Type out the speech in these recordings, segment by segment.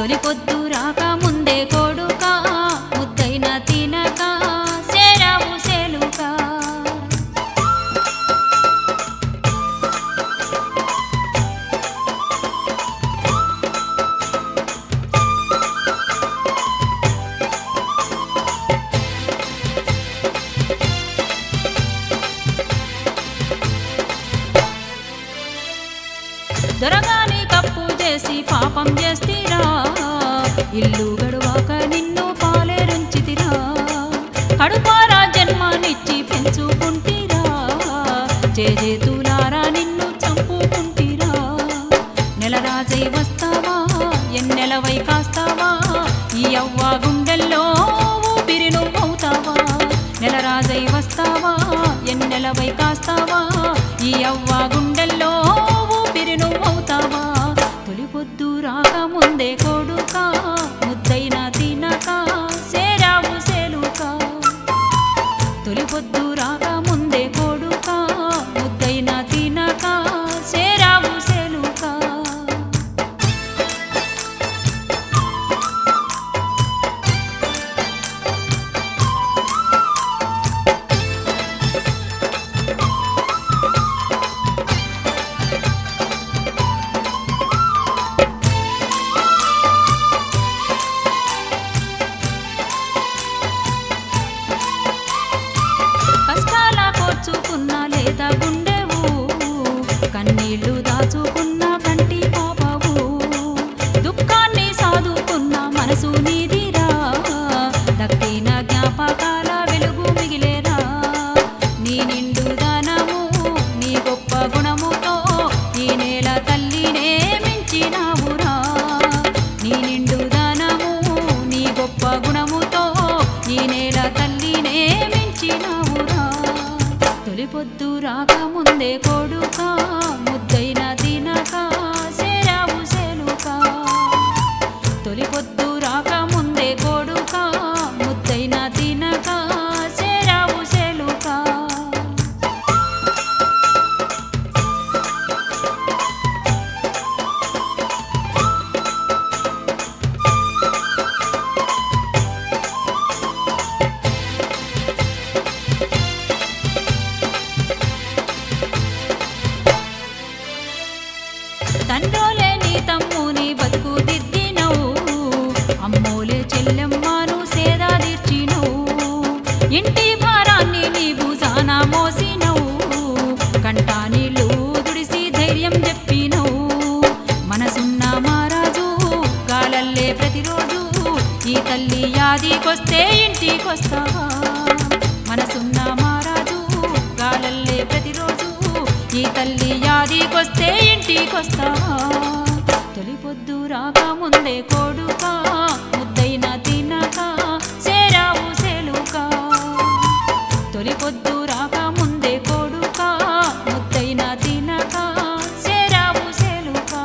తొలి పొద్దు రాక ముందే కొడుక ముద్దైన తినక సేరావు సేలుక దొరగాని తప్పు చేసి పాపం చేస్తీరా ఇల్లు గడువాక నిన్ను పాలేరుంచితిరా కడుపారా జన్మనిచ్చి పెంచుకుంటీరా చేజేతులారా నిన్ను చంపుకుంటీరా నెలరాజై వస్తావా ఎన్నెలవై కాస్తావా ఈ అవ్వ గుండెల్లో ఊపిరి నువ్వవుతావా నెలరాజై వస్తావా ఎన్నెలవై కాస్తావా ఈ అవ్వ గుండెల్లో ఊపిరి నువ్వవుతావా తొలి పొద్దు రాకముందే కొడుక ముద్దైన తినక సేరావు సేలుక తొలి పొద్దు రాకముందే కొడుక ముద్దైన తినక సేరావు సేలుక కష్టాల కోర్చుకున్న లేత గుండెవు కన్నీళ్లు దాచుకున్న కంటి పాపవు దుఃఖాన్ని సాదుకున్న మనసు నీదిరా దక్కిన జ్ఞాపకాల వెలుగు మిగిలేరా నీ నిండు దానము నీ గొప్ప గుణముతో ఈ నేల తల్లినే మించినావురా నీ నిండు దానము నీ గొప్ప గుణముతో ఈ నేల తల్లినే మించినావురా తొలి పొద్దు రాకముందే కొడుక ముద్దైన తినక సేరావు సేలుక తొలి పొద్దు రాకముందే కొడుక ముద్దైన తినక సేరావు సేలుక తండ్రోలే నీ తమ్ముని బతుకు దిద్దినవు అమ్మోలే చెల్లెమ్మను సేదా తీర్చినవు ఇంటి భారాన్ని నీ భుజాన మోసినవు కంటా నీళ్ళు దుడిసి ధైర్యం చెప్పినవు మనసున్న మారాజు గాలల్లే ప్రతిరోజు ఈ తల్లి యాదికొస్తే ఇంటికొస్తావా మనసున్న మారాజు గాలల్లే ప్రతిరోజు ఈ తల్లి యాదికొస్తే ఇంటికొస్తావా తొలి పొద్దు రాకముందే కొడుక ముద్దైన తినక సేరావు సేలుక తొలి పొద్దు రాకముందే కొడుక ముద్దైన తినక సేరావు సేలుక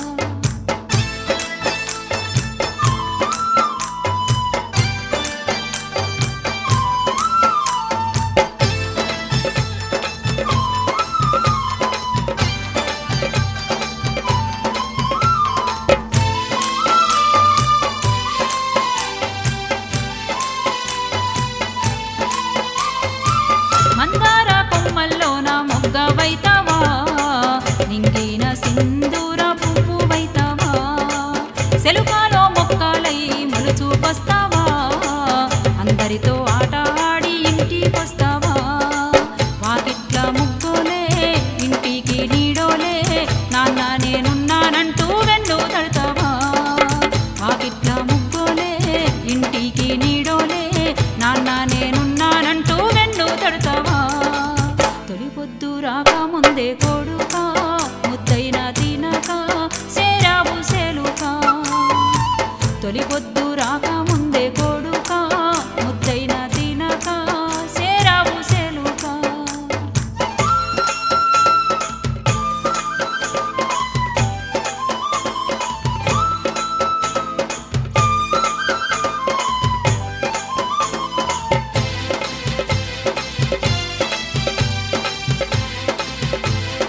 మందార కొమ్మల్లోన మొగ్గవైతావా నింగిన సింధూర పువ్వువైతావా సెలుకాలో మొక్కలై మలుచు వస్తావా అందరితో ఆట ఆడి ఇంటికొస్తావా వాకిట్ల ముగ్గులే ఇంటికి నీడోలే నాన్న నేనున్నానంటూ వెన్ను తడతావా వాకిట్ల ముగ్గులే ఇంటికి నీడోలే నాన్న నేనున్నానంటూ వెన్ను తడతావా తొలి పొద్దు రాకముందే కొడుక ముద్దైన తినక సేరావు సేలుక తొలి పొద్దు రాకముందే కొడుక ముద్దైన తినక సేరావు సేలుక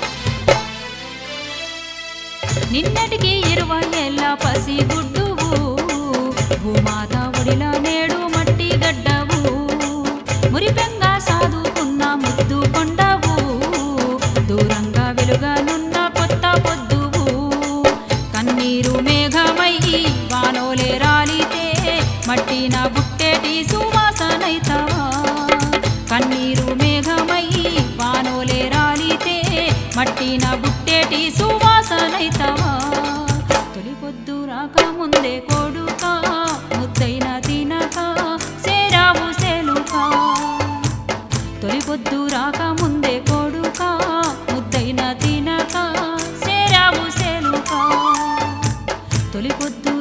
నిన్నటికి ఇరవై ఏళ్ళ పసి గుడ్డువు మేఘమై వానోలే రాలితే మట్టిన బుట్టేటి సువాసనైతవా కన్నీరు మేఘమై వానోలే రాలితే మట్టిన బుట్టేటి సువాసనైతవా తొలి పొద్దు రాక ముందే కొడుక ముద్దైన తినక సేరావు సేలుకా తొలి పొద్దు రాక ముందే కొడుక ముద్దైన తినక సేరావు సేలుకా తొలి పొద్దు